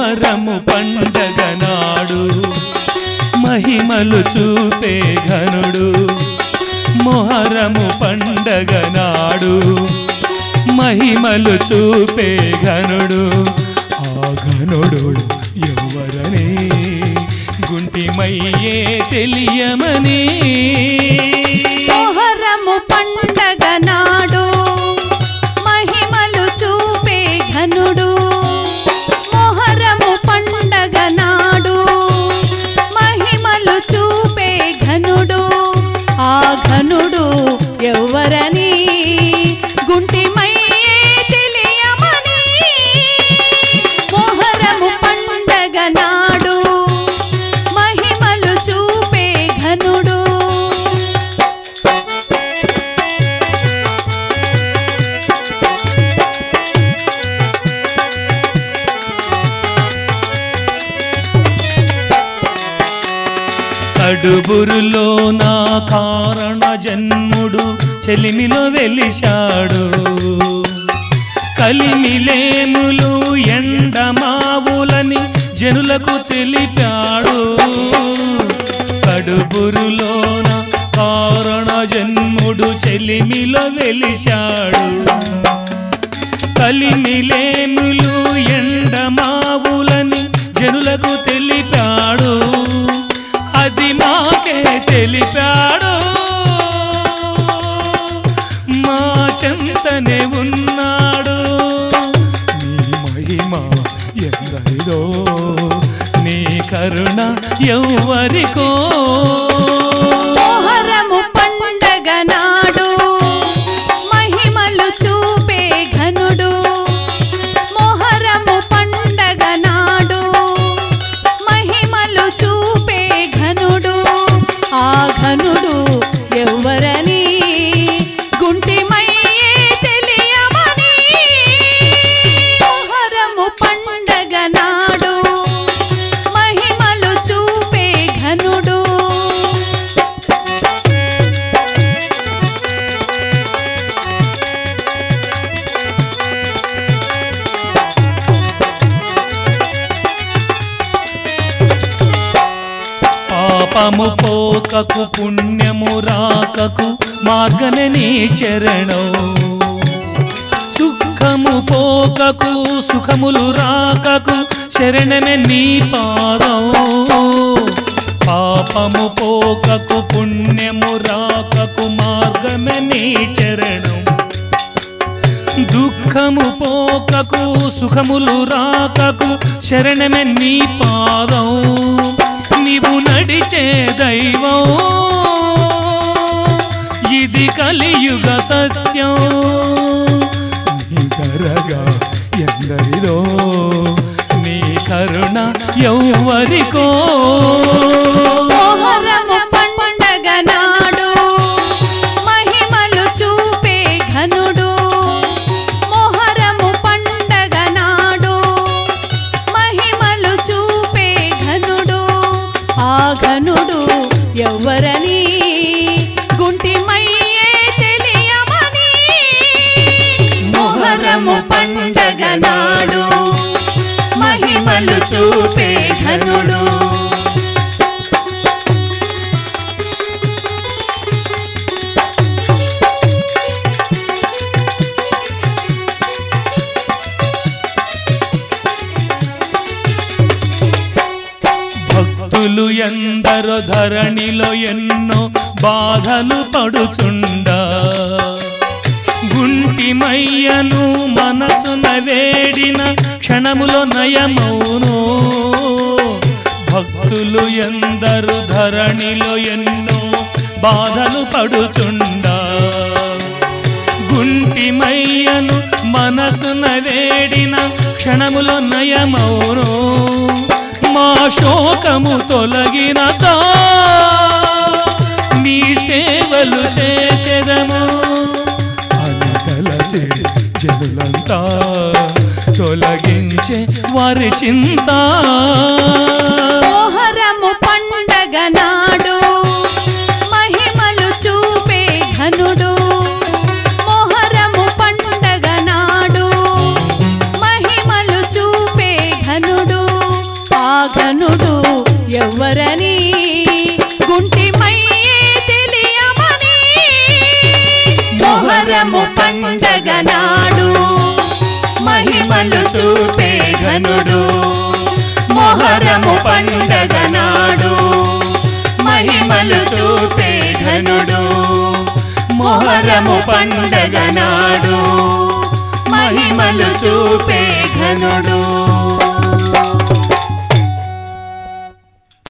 మొహరము పండగ నాడు మహిమలు చూపే ఘనుడు మొహరము పండగ నాడు మహిమలు చూపే ఘనుడు ఆ ఘనుడు ఎవరని గుంటిమయ్యే తెలియమని మొహరము పండగ నాడు మహిమలు చూపే ఘనుడు మొహరము పండగ నాడు మహిమలు చూపే ఘనుడు ఆ ఘనుడు ఎవరని గుంటిమయ్యే తెలియమని మొహరము పండగ నాడు మహిమలు చూపే ఘనుడు కడుబురులో నా కారణ జన్ముడు చెలిమిలో వెలిశాడు కలిమిలేములు ఎండమావులని జనులకు తెలిపాడు కడుబురులో నా కారణ జన్ముడు చెలిమిలో వెలిశాడు కలిమిలేములు ఎండమావులని జనులకు తెలిపాడు అది మాకే తెలిపాడు మా చెంతనే ఉన్నాడు నీ మహిమ ఎందరిదో నీ కరుణ ఎవ్వరికో మొహరము పండగ నాడు మహిమలు చూపే ఘనుడు మొహరము పండగ నాడు మహిమలు చూపే ఘనుడు ఆ ఘనుడు ఎవరని గుంటిమయ్యే తెలియమని మొహరము పండగ నాడు మహిమలు చూపే ఘనుడు పాపము పోకకు పుణ్యము రాకకు మార్గమే నీ చరణం దుఃఖము పోకకు సుఖములు రాకకు శరణమే నీ పాదం పాపము పోకకు పుణ్యము రాకకు మార్గమే నీ చరణం దుఃఖము పోకకు సుఖములు రాకకు శరణమే నీ పాదం నీవు నడిచే దైవం ఇది కలియుగ సత్యం నీ కరగా ఎందరిదో నీ కరుణ ఎవ్వరికో మొహరము పండగ నాడు మహిమలు చూపే ఘనుడు మొహరము పండగ నాడు మహిమలు చూపే ఘనుడు ఆ ఘనుడు ఎవరని గుంటిమయ్యే తెలియమని మొహరము పండగ నాడు మహిమలు చూపే ఘనుడు భక్తులు ఎందరో ధరణిలో ఎన్నో బాధలు పడుచుండా గుంటిమయ్యను మనసున వేడిన క్షణములో నయమౌను భక్తులు ఎందరు ధరణిలో ఎన్నో బాధలు పడుచుండా గుంటిమయ్యను మనసున వేడిన క్షణములో నయమౌను మా శోకము తొలగిన నీ సేవలు చేసేదము అనగలచే జనులంతా తొలగించే వారి చింత మోహరము పండగ నాడు మహిమలు చూపే ఘనుడు మోహరము పండగ నాడు మహిమలు చూపే ఘనుడు పండగ నాడు మహిమలు చూపే ఘనుడు మొహరము పండగ నాడు మహిమలు చూపే ఘనుడు మొహరము పండగ నాడు మహిమలు చూపే ఘనుడు